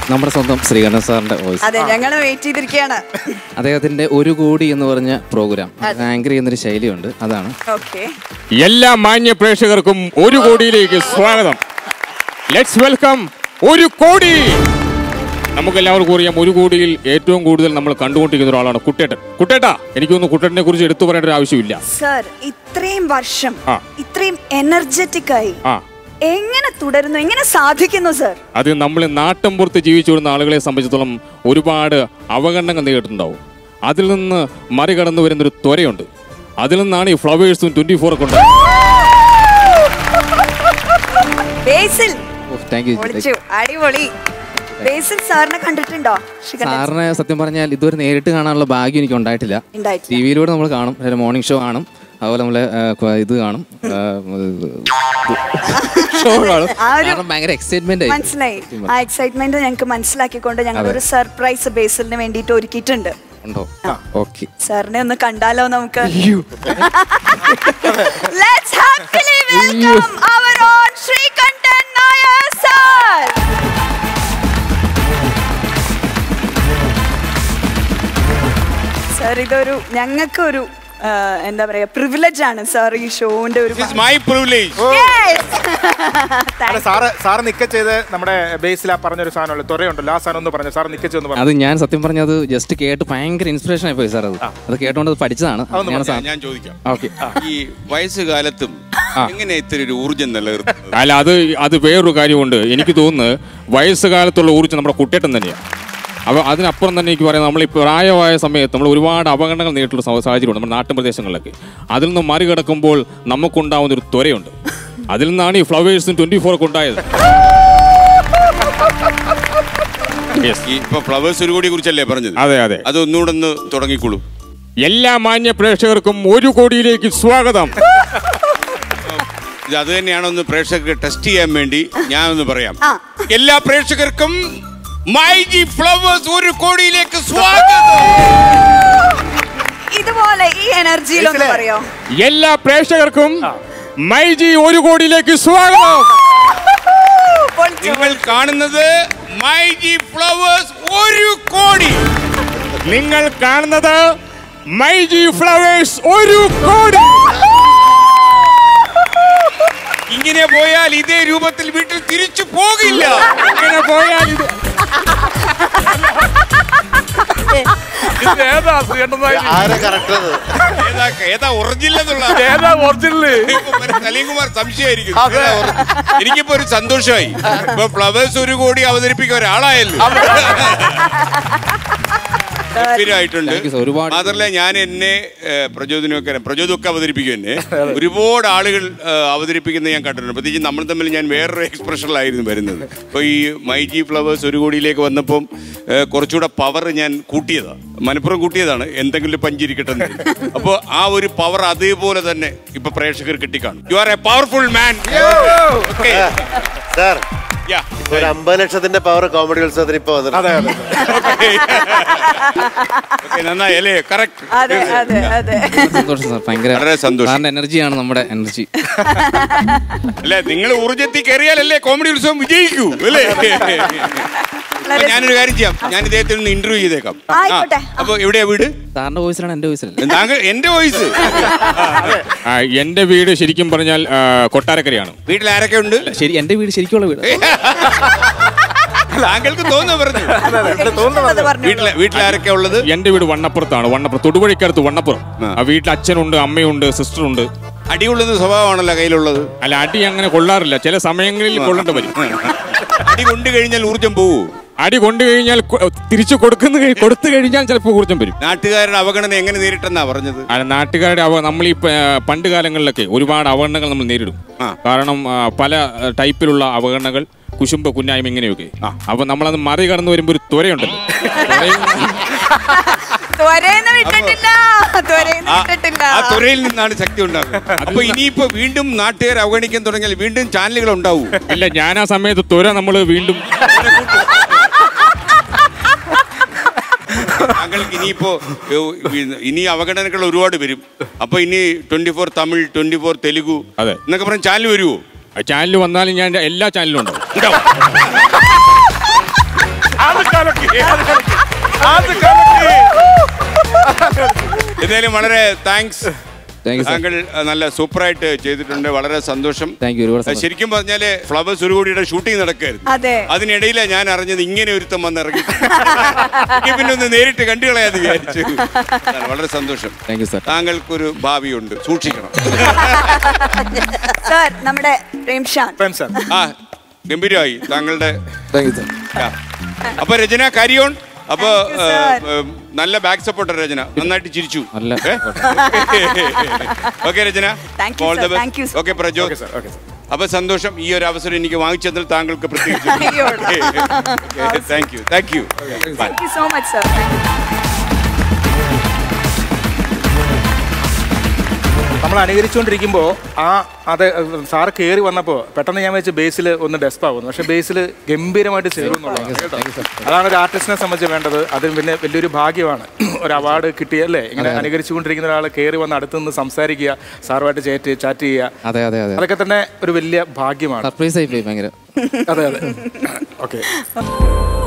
നമ്മുടെ സ്വന്തം ശ്രീകണ്ഠൻ സാറിന്റെ വോയിസ് അതെ ഞങ്ങൾ വെയിറ്റ് ചെയ്തിരിക്കുകയാണ് അദ്ദേഹത്തിന്റെ ഒരു കോടി എന്ന് പറഞ്ഞ പ്രോഗ്രാം ആങ്കർ ചെയ്യുന്നൊരു ശൈലിയുണ്ട് അതാണ് ഓക്കെ എല്ലാ മാന്യ പ്രേക്ഷകർക്കും ഒരു കോടിയിലേക്ക് സ്വാഗതം ലെറ്റ്സ് വെൽക്കം ഒരു കോടി നമുക്ക് എല്ലാവർക്കും അറിയാം ഒരു കോടിയിൽ ഏറ്റവും കൂടുതൽ നമ്മൾ കണ്ടുകൊണ്ടിരിക്കുന്ന ഒരാളാണ് കുട്ടേട്ടൻ കുട്ടേട്ടാ എനിക്കൊന്ന് കുട്ടേട്ടനെ കുറിച്ച് എടുത്തു പറയേണ്ട ഒരു ആവശ്യമില്ല സർ ഇത്രയും വർഷം ആ. ഇത്രയും എനർജറ്റിക് ആയി ആ എങ്ങനെ തുടരുന്നു എങ്ങനെ സാധിക്കുന്നു സർ അത് നമ്മൾ നാട്ടിൻപുറത്ത് ജീവിച്ചു വരുന്ന ആളുകളെ സംബന്ധിച്ചിടത്തോളം ഒരുപാട് അവഗണനകൾ നേരിട്ടുണ്ടാവും അതിൽ നിന്ന് മറികടന്നു വരുന്നൊരു ത്വരയുണ്ട് അതിൽ നിന്നാണ് ഈ ഫ്ലവേഴ്സും ട്വന്റി ഫോർ ഒക്കെ ഉണ്ടായത് ബേസിൽ താങ്ക് യു പൊളിച്ചു അടിപൊളി ബേസിൽ സാറിനെ കണ്ടിട്ടുണ്ടോ ശ്രീകണ്ഠൻ സാറിനെ സത്യം പറഞ്ഞാൽ ഇതുവരെ നേരിട്ട് കാണാനുള്ള ഭാഗ്യം എനിക്ക് ഉണ്ടായിട്ടില്ല ഉണ്ടായിട്ടില്ല. ടി വിയിലൂടെ നമ്മൾ കാണും മോർണിംഗ് ഷോ കാണും അതുപോലെ നമ്മളെ ആ, ക- ഇത് കാണും ഷോ കാണും ആ ഒരു- കാരണം ഭയങ്കര എക്സൈറ്റ്മെന്റ് ആയി മനസ്സിലായി ആ എക്സൈറ്റ്മെന്റ് ഞങ്ങൾക്ക് മനസ്സിലാക്കിക്കൊണ്ട് ഞങ്ങൾ ഒരു സർപ്രൈസ് ബേസിലിന് വേണ്ടിയിട്ട് ഒരുക്കിയിട്ടുണ്ട് ഉണ്ടോ ഓക്കെ സാറിനെ ഒന്ന് കണ്ടാലോ നമുക്ക് Let's happily welcome our own Sreekandan Nair sir. Sir ഇതൊരു ഞങ്ങൾക്ക് ഒരു എന്താ പറയാ പ്രിവിലേജ് ആണ് സാർ ഈ ഷോന്റെ ഒരു It's my privilege. Yes. അല്ല Thank സാറ് സാറ് നിക്ക ചെയ്ത് നമ്മുടെ ബേസിൽ ആ പറഞ്ഞൊരു സാധനമല്ലോ ത്വരയുണ്ടല്ലോ ആ സാധനം ഒന്ന് പറഞ്ഞു സാറ് നിക്ക ചെയ്തെന്ന് പറഞ്ഞു അത് ഞാൻ സത്യം പറഞ്ഞത് ജസ്റ്റ് കേട്ട് ഭയങ്കര ഇൻസ്പിറേഷൻ ആയി പോയി സാർ അത് അത് കേട്ടോണ്ട് അത് പഠിച്ചതാണ് അതൊന്ന് ഞാൻ പറഞ്ഞേ, സാ- ഞാൻ ചോദിക്കാം ഓക്കെ ഈ വയസ്സുകാലത്തും എങ്ങനെ ഇത്ര ഒരു ഊർജം നിലനിർത്തുന്നത് അല്ല അത് അത് വേറൊരു കാര്യമുണ്ട് എനിക്ക് തോന്നുന്നു വയസ്സുകാലത്തുള്ള ഊർജ്ജം നമ്മുടെ കുട്ടേട്ടൻ തന്നെയാണ് അപ്പോൾ അതിനപ്പുറം തന്നെ എനിക്ക് പറയാം നമ്മൾ ഈ പ്രായമായ സമയത്ത് നമ്മൾ ഒരുപാട് അപകടങ്ങൾ നേരിട്ടുള്ള സാ- സാഹചര്യമുണ്ട് നമ്മുടെ നാട്ടിൻ പ്രദേശങ്ങളിലൊക്കെ അതിൽ നിന്ന് മറികടക്കുമ്പോൾ നമുക്കുണ്ടാവുന്ന ഒരു ത്വരയുണ്ട് അതിൽ നിന്നാണ് ഈ ഫ്ലവേഴ്സും ട്വന്റി ഫോർ ഒക്കെ ഉണ്ടായത് Yes. ഈ ഇപ്പൊ ഫ്ലവേഴ്സ് ഒരു കോടിയെ കുറിച്ചല്ലേ പറഞ്ഞത് അതെ അതെ അത് ഒന്നുകൂടെ ഒന്ന് തുടങ്ങിക്കോളൂ എല്ലാ മാന്യ പ്രേക്ഷകർക്കും ഒരു കോടിയിലേക്ക് സ്വാഗതം ഇത് അത് തന്നെയാണോ ഒന്ന് പ്രേക്ഷകർക്ക് ടെസ്റ്റ് ചെയ്യാൻ വേണ്ടി ഞാൻ ഒന്ന് പറയാം ആ. എല്ലാ പ്രേക്ഷകർക്കും മൈ ജി ഫ്ലവേഴ്സ് ഒരു കോടിയിലേക്ക് സ്വാഗതം ഇതുപോലെ ഈ എനർജിയിലൊന്ന് ബേസിലേ. പറയോ എല്ലാ പ്രേക്ഷകർക്കും മൈജി ഒരു കോടിയിലേക്ക് സ്വാഗതം പൊളിച്ചു. നിങ്ങൾ കാണുന്നത് മൈ ജി ഫ്ലവേഴ്സ് ഒരു കോടി നിങ്ങൾ കാണുന്നത് മൈജി ഫ്ലവേഴ്സ് ഒരു കോടി ഇങ്ങനെ പോയാൽ ഇതേ രൂപത്തിൽ വീട്ടിൽ തിരിച്ചു പോകില്ല ഇങ്ങനെ പോയാൽ ഇത് ഏതാ ഏതാ ഒറിജിനൽ എന്നുള്ള സലീംകുമാർ സംശയമായിരിക്കും ഏതാ ഒറി- എനിക്കിപ്പോ ഒരു സന്തോഷമായി ഇപ്പൊ ഫ്ലവേഴ്സ് ഒരു കോടി അവതരിപ്പിക്കാൻ ഒരാളായല്ലോ ഗംഭീരമായിട്ടുണ്ട് Thank you sir. ഒരുപാട് മാത്രമല്ല ഞാൻ എന്നെ ഏഹ്, പ്രചോദനമൊക്കെ പ്രചോദമൊക്കെ അവതരിപ്പിക്കും എന്നെ ഒരുപാട് ആളുകൾ ഏഹ്, അവതരിപ്പിക്കുന്നത് ഞാൻ കണ്ടിട്ടുണ്ട് പ്രത്യേകിച്ച് നമ്മൾ തമ്മിൽ ഞാൻ വേറൊരു എക്സ്പ്രഷനിലായിരുന്നു വരുന്നത് അപ്പോൾ ഈ മൈ ജി ഫ്ലവേഴ്സ് ഒരു കോടിയിലേക്ക് വന്നപ്പം ഏഹ്, കുറച്ചുകൂടെ പവർ ഞാൻ കൂട്ടിയതാണ് മനഃപ്പുറം കൂട്ടിയതാണ് എന്തെങ്കിലും പഞ്ചിരിക്കട്ടെ അപ്പോൾ ആ ഒരു പവർ അതേപോലെ തന്നെ ഇപ്പൊ പ്രേക്ഷകർ കിട്ടിക്കാണും you are a powerful man okay sir ya ഒരു അമ്പത് ലക്ഷത്തിന്റെ പവർ കോമഡി ഉത്സവത്തിന് ഇപ്പൊ വന്നിട്ടുണ്ട് അതെ അതെ ഓക്കെ നന്നായി അല്ലേ കറക്റ്റ് അതെ അതെ അതെ സന്തോഷം സാർ ഭയങ്കര വളരെ സന്തോഷം. സാറിന്റെ എനർജിയാണ് നമ്മുടെ എനർജി അല്ലെ നിങ്ങൾ ഊർജത്തിൽ കയറിയാലല്ലേ കോമഡി ഉത്സവം വിജയിക്കൂ അല്ലേ അപ്പൊ ഞാനൊരു കാര്യം ചെയ്യാം ഞാൻ ഇദ്ദേഹത്തിൽ നിന്ന് ഇന്റർവ്യൂ ചെയ്തേക്കാം ആ, ആയിക്കോട്ടെ. അപ്പൊ എവിടെയാ വീട് സാറിന്റെ വോയിസിലാണ് എന്റെ വോയിസിലല്ലേ താങ്കൾ എന്റെ വോയിസ് ആ, എന്റെ വീട് ശരിക്കും പറഞ്ഞാൽ ആ, കൊട്ടാരക്കരയാണ് വീട്ടിൽ ആരൊക്കെ ഉണ്ട് ശരി എന്റെ വീട് ശരിക്കുള്ള വീട് താങ്കൾക്ക് തോന്നുന്നു പറഞ്ഞു ഇഷ്ടമുള്ളത് പറഞ്ഞോളൂ. വീട്ടിലെ വീട്ടിൽ ആരൊക്കെ ഉള്ളത് എന്റെ വീട് വണ്ണപ്പുറത്താണ് വണ്ണപ്പുറം തൊടുപുഴയ്ക്കടുത്ത് വണ്ണപ്പുറം ആ. ആ വീട്ടിൽ അച്ഛനുണ്ട് അമ്മയുണ്ട് സിസ്റ്ററുണ്ട് അടികൊള്ളുന്ന സ്വഭാവമാണല്ലോ കയ്യിലുള്ളത് അല്ല അടി അങ്ങനെ കൊള്ളാറില്ല ചില സമയങ്ങളിൽ കൊള്ളേണ്ട വരും അടി കൊണ്ടു കഴിഞ്ഞാൽ ഊർജം പോവൂ അടി കൊണ്ടു കഴിഞ്ഞാൽ കൊ- തിരിച്ചു കൊടുക്കുന്ന കഴി- കൊടുത്തു കഴിഞ്ഞാൽ ചിലപ്പോൾ ഊർജ്ജം വരും നാട്ടുകാരുടെ അവഗണന എങ്ങനെ നേരിട്ടെന്നാ പറഞ്ഞത് അല്ല നാട്ടുകാരുടെ അവ നമ്മൾ ഈ പ- പണ്ട് കാലങ്ങളിലൊക്കെ ഒരുപാട് അവഗണനകൾ നമ്മൾ നേരിടും ആ. കാരണം ആ, പല ആ, ടൈപ്പിലുള്ള അവഗണനകൾ കുശുമ്പ കുന്നായ്മ ഇങ്ങനെയൊക്കെ അപ്പൊ നമ്മളത് മറികടന്ന് വരുമ്പോ ഒരു ത്വരയുണ്ടല്ലോ ത്വരേന്ന് വിട്ടിട്ടില്ല ത്വരേന്ന് ആ വിട്ടിട്ടില്ല ആ തുറയിൽ നിന്നാണ് ശക്തി ഉണ്ടാകുന്നത് അപ്പൊ ഇനിയിപ്പോ വീണ്ടും നാട്ടുകാർ അവഗണിക്കാൻ തുടങ്ങിയാൽ വീണ്ടും ചാനലുകൾ ഉണ്ടാവൂ ഇല്ല ഞാൻ ആ സമയത്ത് ത്വര നമ്മൾ വീണ്ടും താങ്കൾക്ക് ഇനിയിപ്പോ ഏ, ഇനി അവഗണനകൾ ഒരുപാട് വരും അപ്പൊ ഇനി twenty four Tamil twenty four Telugu അതെ. എന്നൊക്കെ പറഞ്ഞ ചാനൽ വരുമോ ചാനൽ വന്നാലും ഞാൻ എല്ലാ ചാനലും ഉണ്ടാവും ഉണ്ടാവും. ആ അത് കളിക്ക്. അത് കളിക്ക്. എന്തായാലും വളരെ താങ്ക്സ് താങ്ക് യു സാർ താങ്കൾ അഹ്, നല്ല സൂപ്പറായിട്ട് ചെയ്തിട്ടുണ്ട് വളരെ സന്തോഷം താങ്ക് യു ഒരുപാട് അഹ് സന്തോഷം. ശരിക്കും പറഞ്ഞാല് ഫ്ലവേഴ്സ് ഒരു കോടിയുടെ ഷൂട്ടിംഗ് നടക്കായിരുന്നു അതെ. അതിനിടയിലാണ് ഞാൻ അറിഞ്ഞത് ഇങ്ങനെ ഒരുത്തം വന്ന് ഇറങ്ങി എനിക്ക് പിന്നെ ഒന്ന് നേരിട്ട് കണ്ടു കളയാന്ന് വിചാരിച്ചു അതാണ് വളരെ സന്തോഷം താങ്ക് യു സാർ താങ്കൾക്കൊരു ഭാവിയുണ്ട് സൂക്ഷിക്കണം സാർ നമ്മുടെ റീംഷാൻ പ്രേം സാർ ആ ഗംഭീരമായി താങ്കളുടെ താങ്ക് യു സാർ ആ. അപ്പൊ രചന കരിയോൺ അപ്പൊ Thank you, sir. ഏ, ഏ, നല്ല ബാക്ക് സപ്പോർട്ടർ രചന നന്നായിട്ട് ചിരിച്ചു നല്ല okay Rachana Thank you, sir. Thank you, sir. Okay Prajo okay sir okay sir അപ്പൊ സന്തോഷം ഈ ഒരു അവസരം എനിക്ക് വാങ്ങിച്ചതിൽ താങ്കൾക്ക് പ്രത്യേകിച്ച് അയ്യോടാ. Thank you thank you thank you so much sir നമ്മൾ അനുകരിച്ചുകൊണ്ടിരിക്കുമ്പോൾ ആ അത് സാറ് കയറി വന്നപ്പോൾ പെട്ടെന്ന് ഞാൻ വെച്ച് ബേസിൽ ഒന്ന് ഡെസ്പ് ആവുന്നു പക്ഷെ ബേസിൽ ഗംഭീരമായിട്ട് ചേരുന്നുള്ളതാണ് കേട്ടോ. അതാണ് ഒരു ആർട്ടിസ്റ്റിനെ സംബന്ധിച്ച് വേണ്ടത് അതിന് പിന്നെ വലിയൊരു ഭാഗ്യമാണ് ഒരു അവാർഡ് കിട്ടിയല്ലേ ഇങ്ങനെ അനുകരിച്ചുകൊണ്ടിരിക്കുന്ന ഒരാൾ കയറി വന്ന് അടുത്ത് നിന്ന് സംസാരിക്കുക സാറുമായിട്ട് ചേറ്റ് ചാറ്റ് ചെയ്യുക അതെ അതെ അതെ അതൊക്കെ തന്നെ ഒരു വലിയ ഭാഗ്യമാണ് സർപ്രൈസ് ആയി പോയി ഭയങ്കര അതെ അതെ ഓക്കെ